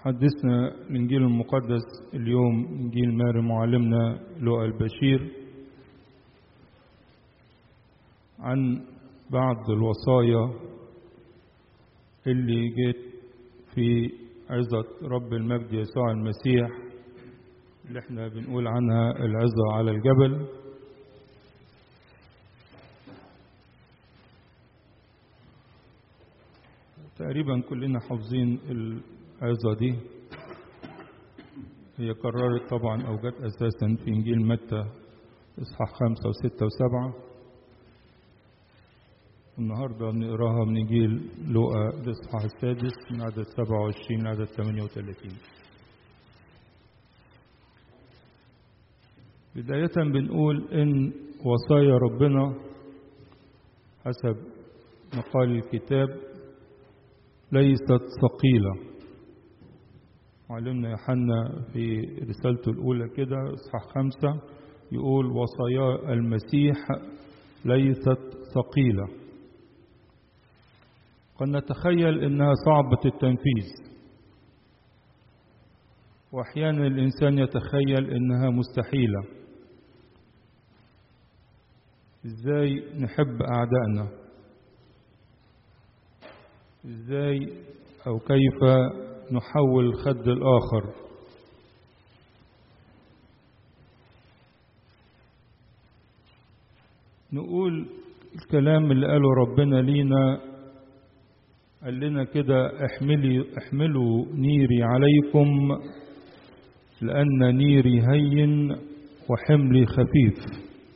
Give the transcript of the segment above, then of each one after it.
حدثنا الإنجيل المقدس اليوم إنجيل ماري معلمنا لؤى البشير عن بعض الوصايا اللي جت في عظة رب المجد يسوع المسيح اللي احنا بنقول عنها العظة على الجبل تقريبا كلنا حافظين العظة دي هي قررت طبعا أو جت أساسا في إنجيل متى إصحاح خمسة وستة وسبعة النهاردة بنقراها من إنجيل لوقا الإصحاح السادس من عدد سبعة وعشرين لعدد ثمانية وثلاثين بداية بنقول إن وصايا ربنا حسب مقال الكتاب ليست ثقيلة معلمنا يوحنا في رسالته الأولى كده إصحاح خمسة يقول وصايا المسيح ليست ثقيلة قد نتخيل إنها صعبة التنفيذ وأحيانا الإنسان يتخيل إنها مستحيلة إزاي نحب أعدائنا إزاي أو كيف نحول خد الآخر نقول الكلام اللي قاله ربنا لينا قال لنا كده احملي احملوا نيري عليكم لأن نيري هين وحملي خفيف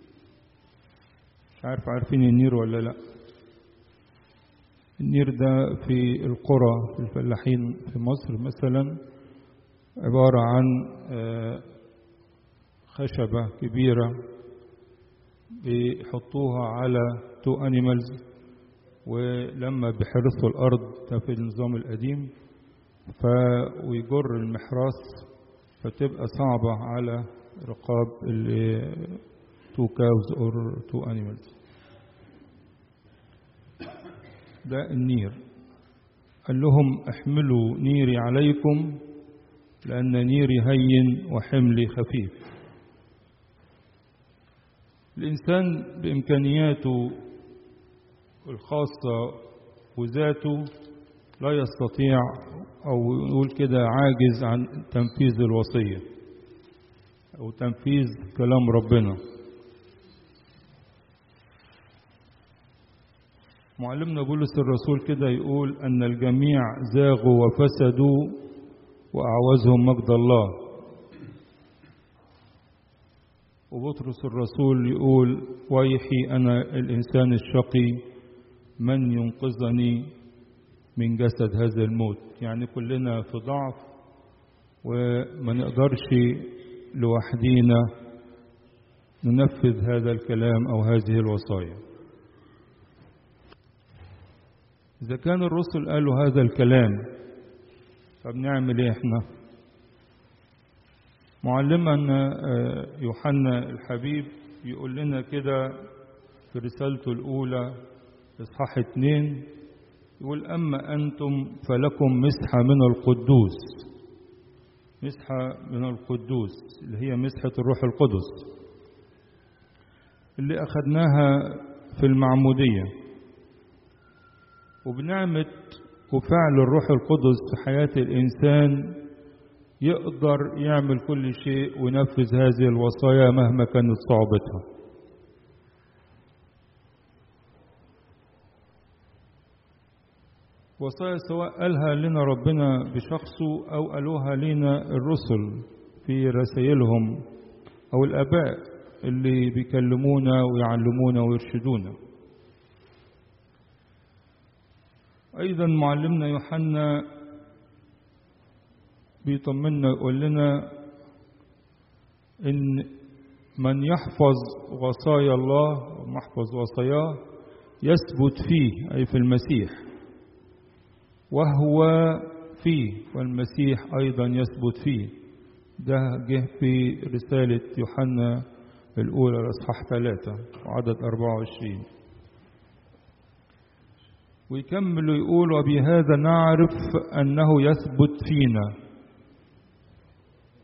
مش عارف عارفين النير ولا لا النير ده في القرى في الفلاحين في مصر مثلا عبارة عن خشبة كبيرة بيحطوها على تو انيمالز ولما بيحرثوا الارض ده في النظام القديم ف ويجر المحراث فتبقى صعبة على رقاب تو كاوز اور تو انيمالز ده النير قال لهم احملوا نيري عليكم لأن نيري هين وحملي خفيف الإنسان بإمكانياته الخاصة وذاته لا يستطيع أو يقول كده عاجز عن تنفيذ الوصية أو تنفيذ كلام ربنا معلمنا بولس الرسول كده يقول أن الجميع زاغوا وفسدوا وأعوزهم مجد الله وبطرس الرسول يقول ويحي أنا الإنسان الشقي من ينقذني من جسد هذا الموت يعني كلنا في ضعف وما نقدرش لوحدينا ننفذ هذا الكلام أو هذه الوصايا إذا كان الرسل قالوا هذا الكلام فبنعمل إيه إحنا معلمنا يوحنا الحبيب يقول لنا كده في رسالته الأولى إصحاح اتنين يقول أما أنتم فلكم مسحة من القدوس مسحة من القدوس اللي هي مسحة الروح القدس اللي أخذناها في المعمودية وبنعمة وفعل الروح القدس في حياة الإنسان يقدر يعمل كل شيء وينفذ هذه الوصايا مهما كانت صعوبتها وصايا سواء قالها لنا ربنا بشخصه أو قالوها لنا الرسل في رسائلهم أو الآباء اللي بيكلمونا ويعلمونا ويرشدونا أيضا معلمنا يوحنا بيطمنا يقول لنا إن من يحفظ وصايا الله ومحفظ وصاياه يثبت فيه أي في المسيح وهو فيه والمسيح أيضا يثبت فيه ده جه في رسالة يوحنا الأولى الأصحاح ثلاثة وعدد أربعة وعشرين ويكمل يقول وبهذا نعرف أنه يثبت فينا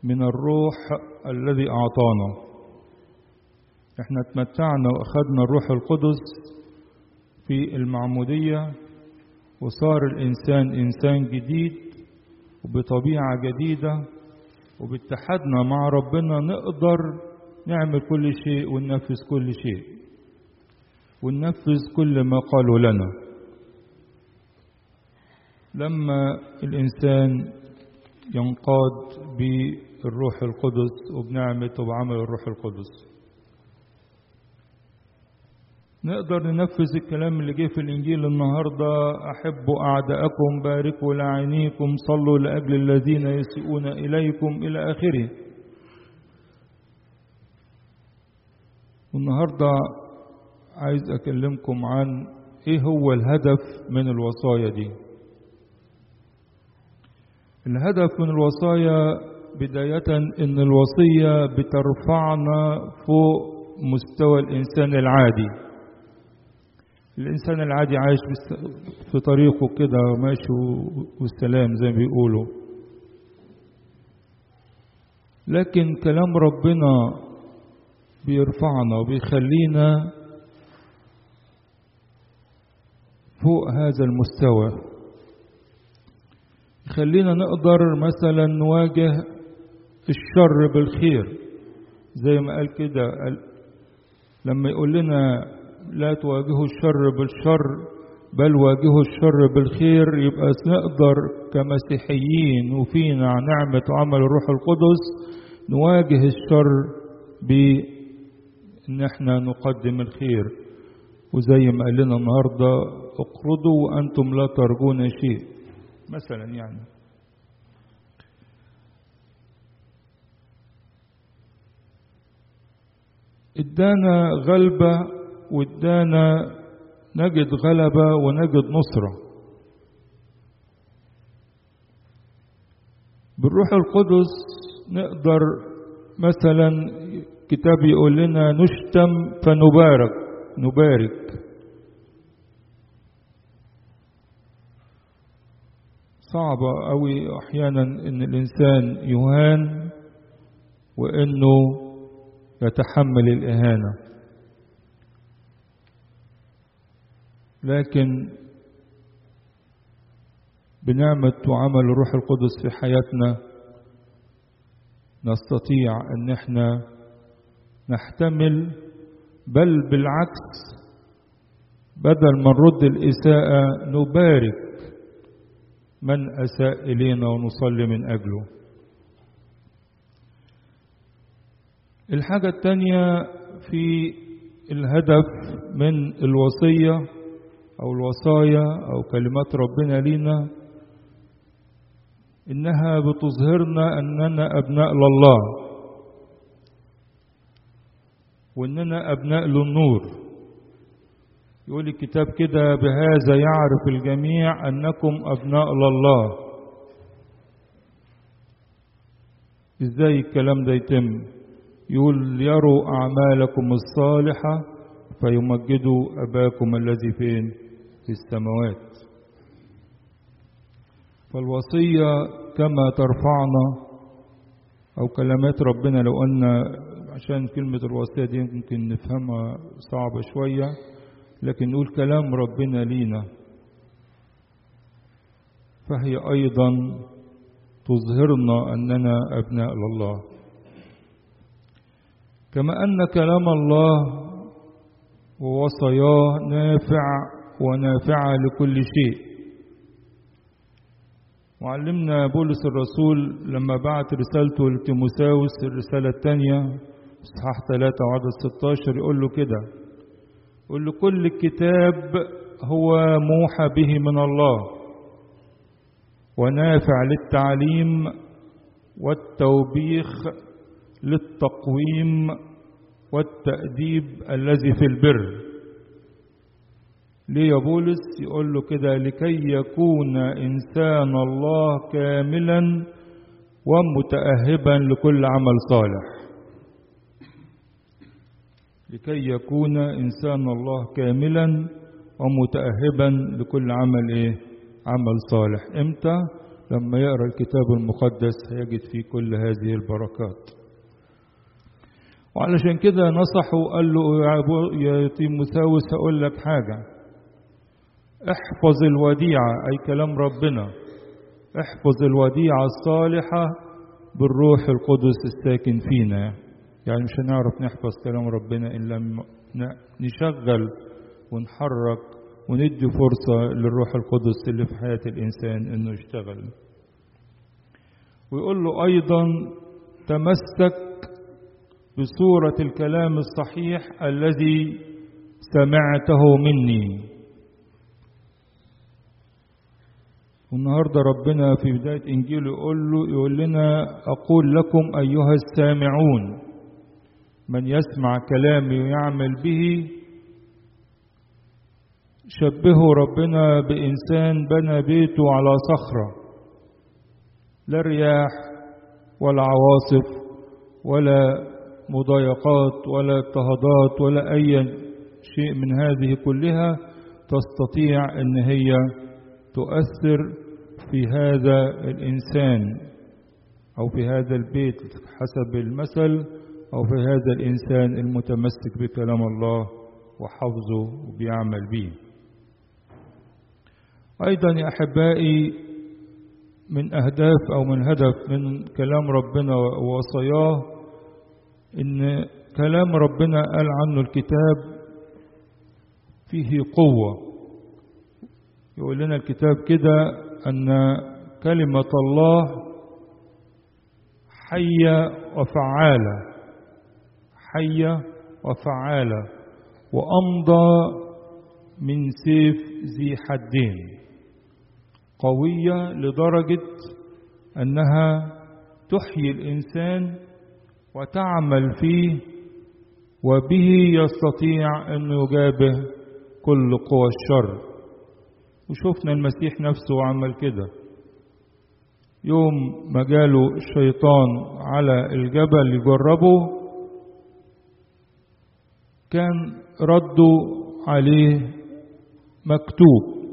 من الروح الذي أعطانا احنا اتمتعنا وأخذنا الروح القدس في المعمودية وصار الإنسان إنسان جديد وبطبيعة جديدة وباتحادنا مع ربنا نقدر نعمل كل شيء وننفذ كل شيء وننفذ كل ما قالوا لنا لما الإنسان ينقاد بالروح القدس وبنعمة وبعمل الروح القدس نقدر ننفذ الكلام اللي جه في الإنجيل النهاردة أحبوا أعداءكم باركوا لعينيكم صلوا لأجل الذين يسيئون إليكم إلى آخره والنهاردة عايز أكلمكم عن إيه هو الهدف من الوصايا دي الهدف من الوصايا بداية إن الوصية بترفعنا فوق مستوى الإنسان العادي الإنسان العادي عايش في طريقه كده ماشي والسلام زي ما بيقولوا لكن كلام ربنا بيرفعنا وبيخلينا فوق هذا المستوى يخلينا نقدر مثلا نواجه الشر بالخير زي ما قال كده قال لما يقول لنا لا تواجهوا الشر بالشر بل واجهوا الشر بالخير يبقى نقدر كمسيحيين وفينا نعمة وعمل الروح القدس نواجه الشر بإن احنا نقدم الخير وزي ما قال لنا النهاردة اقرضوا وأنتم لا ترجون شيء مثلا يعني ادانا غلبة وادانا نجد غلبة ونجد نصرة بالروح القدس نقدر مثلا كتاب يقول لنا نشتم فنبارك نبارك صعبة أوي أحيانا إن الإنسان يهان وإنه يتحمل الإهانة لكن بنعمة وعمل الروح القدس في حياتنا نستطيع أن احنا نحتمل بل بالعكس بدل ما نرد الإساءة نبارك من أساء إلينا ونصلي من أجله الحاجة الثانية في الهدف من الوصية أو الوصايا أو كلمات ربنا لينا إنها بتظهرنا أننا أبناء لله وإننا أبناء للنور يقول الكتاب كده بهذا يعرف الجميع أنكم أبناء لله إزاي الكلام ده يتم يقول يروا أعمالكم الصالحة فيمجدوا أباكم الذي فين في السماوات فالوصية كما ترفعنا أو كلمات ربنا لو قلنا عشان كلمة الوصية دي ممكن نفهمها صعبة شوية لكن نقول كلام ربنا لينا فهي أيضا تظهرنا أننا أبناء لله كما أن كلام الله ووصاياه نافع ونافعة لكل شيء معلمنا بولس الرسول لما بعت رسالته لتيموساوس الرسالة الثانية اصحاح 3 وعدد 16 يقول له كده يقول له كل الكتاب هو موحى به من الله ونافع للتعليم والتوبيخ للتقويم والتأديب الذي في البر ليه يا بولس يقول له كده لكي يكون إنسان الله كاملا ومتأهبا لكل عمل صالح لكي يكون إنسان الله كاملا ومتأهبا لكل عمل إيه عمل صالح إمتى لما يقرأ الكتاب المقدس هيجد فيه كل هذه البركات وعلشان كده نصحه قال له يا, أبو يا تيموثاوس هقول لك حاجة احفظ الوديعة أي كلام ربنا احفظ الوديعة الصالحة بالروح القدس الساكن فينا يعني مش هنعرف نحفظ كلام ربنا إلا لما نشغل ونحرك وندي فرصة للروح القدس اللي في حياة الإنسان إنه يشتغل ويقول له أيضا تمسك بصورة الكلام الصحيح الذي سمعته مني والنهارده ربنا في بداية إنجيله يقول له يقول لنا أقول لكم أيها السامعون من يسمع كلامي ويعمل به شبهه ربنا بإنسان بنى بيته على صخرة لا رياح ولا عواصف ولا مضايقات ولا اضطهادات ولا أي شيء من هذه كلها تستطيع أن هي تؤثر في هذا الإنسان أو في هذا البيت حسب المثل أو في هذا الإنسان المتمسك بكلام الله وحفظه وبيعمل به أيضا يا أحبائي من أهداف أو من هدف من كلام ربنا ووصاياه إن كلام ربنا قال عنه الكتاب فيه قوة يقول لنا الكتاب كده أن كلمة الله حية وفعالة حية وفعالة وأمضى من سيف ذي حدين قوية لدرجة أنها تحيي الإنسان وتعمل فيه وبه يستطيع أن يجابه كل قوى الشر وشفنا المسيح نفسه عمل كده يوم ما جاله الشيطان على الجبل يجربه كان رده عليه مكتوب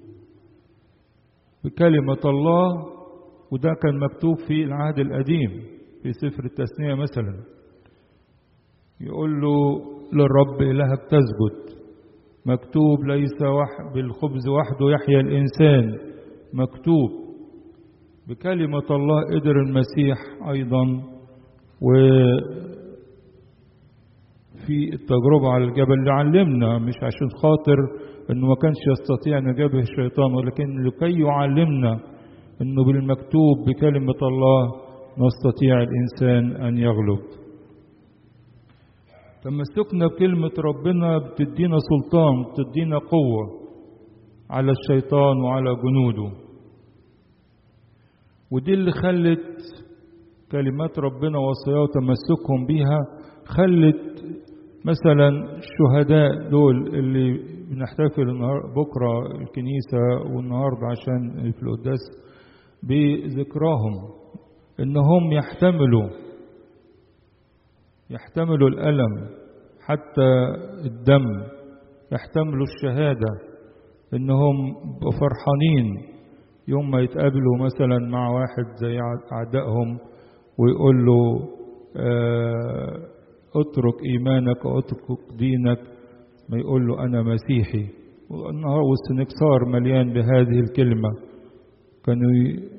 بكلمة الله وده كان مكتوب في العهد القديم في سفر التثنية مثلا يقول له للرب إلهك تسجد مكتوب ليس وح بالخبز وحده يحيا الإنسان مكتوب بكلمة الله قدر المسيح أيضا و في التجربة على الجبل يعلمنا مش عشان خاطر انه ما كانش يستطيع ان يجابه الشيطان ولكن لكي يعلمنا انه بالمكتوب بكلمة الله نستطيع الانسان ان يغلب تمسكنا بكلمة ربنا بتدينا سلطان بتدينا قوة على الشيطان وعلى جنوده ودي اللي خلت كلمات ربنا وصاياه وتمسكهم بيها خلت مثلا الشهداء دول اللي بنحتفل النهار بكرة الكنيسة والنهاردة عشان في القداس بذكراهم انهم يحتملوا يحتملوا الألم حتى الدم يحتملوا الشهادة انهم فرحانين يوم ما يتقابلوا مثلا مع واحد زي أعدائهم ويقول له آه اترك إيمانك واترك دينك ما يقول له أنا مسيحي والنهار والسنكسار مليان بهذه الكلمة كانوا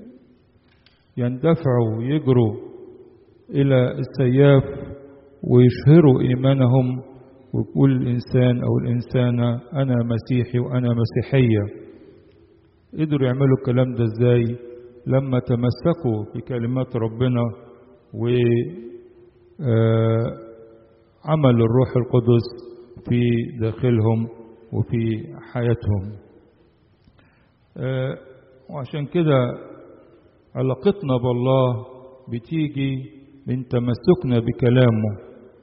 يندفعوا ويجروا إلى السياف ويشهروا إيمانهم ويقول الإنسان أو الإنسانة أنا مسيحي وأنا مسيحية قدروا يعملوا الكلام ده إزاي لما تمسكوا بكلمات ربنا و عمل الروح القدس في داخلهم وفي حياتهم وعشان كده علاقتنا بالله بتيجي من تمسكنا بكلامه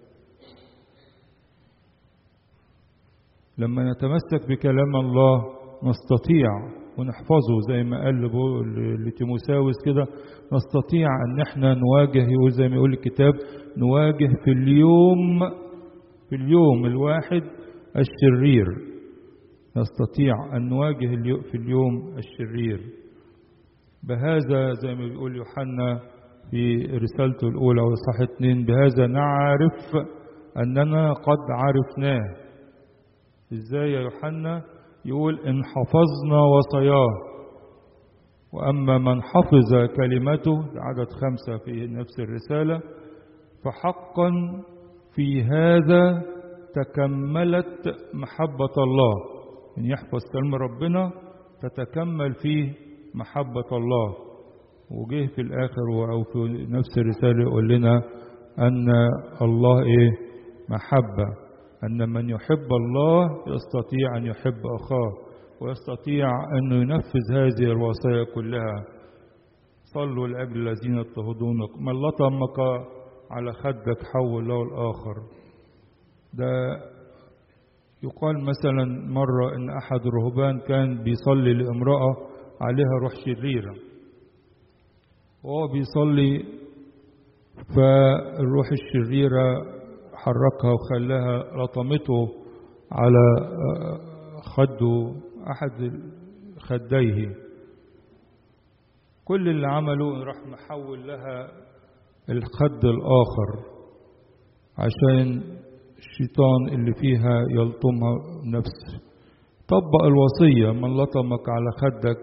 لما نتمسك بكلام الله نستطيع ونحفظه زي ما قال لتيموساوس كده نستطيع ان احنا نواجه يقول زي ما يقول الكتاب نواجه في اليوم في اليوم الواحد الشرير نستطيع ان نواجه في اليوم الشرير بهذا زي ما بيقول يوحنا في رسالته الأولى وصح اتنين بهذا نعرف أننا قد عرفناه إزاي يا يوحنا يقول إن حفظنا وصاياه وأما من حفظ كلمته عدد خمسة في نفس الرسالة فحقا في هذا تكملت محبة الله إن يحفظ كلمة ربنا تتكمل فيه محبة الله وجه في الآخر أو في نفس الرسالة يقول لنا أن الله إيه محبة أن من يحب الله يستطيع أن يحب أخاه ويستطيع أن ينفذ هذه الوصايا كلها صلوا لأجل الذين يضطهدونك من لطمك على خدك حول له الآخر ده يقال مثلا مرة إن أحد الرهبان كان بيصلي لامرأة عليها روح شريرة وهو بيصلي فالروح الشريرة حركها وخلاها لطمته على خده أحد خديه كل اللي عمله راح محول لها الخد الآخر عشان الشيطان اللي فيها يلطمها نفسه طبق الوصية من لطمك على خدك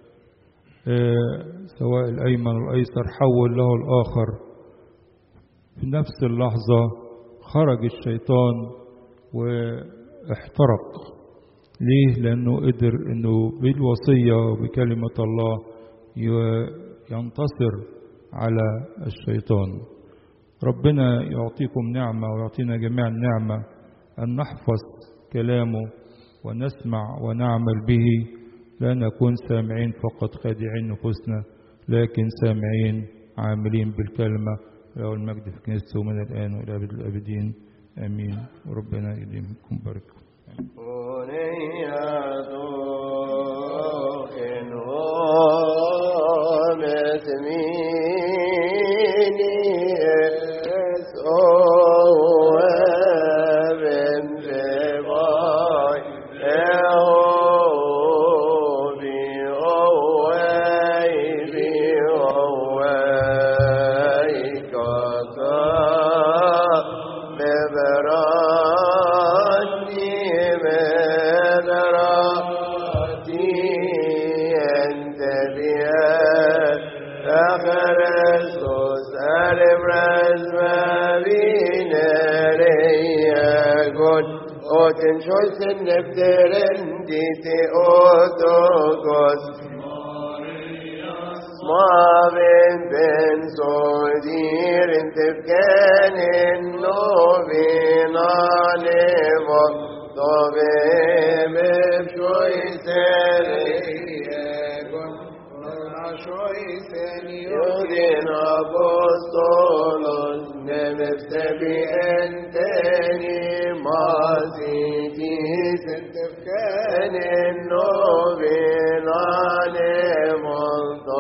اه سواء الأيمن والأيسر حول له الآخر في نفس اللحظة خرج الشيطان واحترق ليه لأنه قدر أنه بالوصية وبكلمة الله ينتصر على الشيطان ربنا يعطيكم نعمة ويعطينا جميعا نعمة أن نحفظ كلامه ونسمع ونعمل به لا نكون سامعين فقط خادعين نفوسنا لكن سامعين عاملين بالكلمة له المجد في كنيسته من الآن وإلى أبد الأبدين آمين وربنا يديمكم بركة Oten choisen nefteren dite otokos Maven ben sodirin tefkenin novina nevo Dove mev choisen Yudin apostolos nemev sebi enteni maziti sentefkenin novina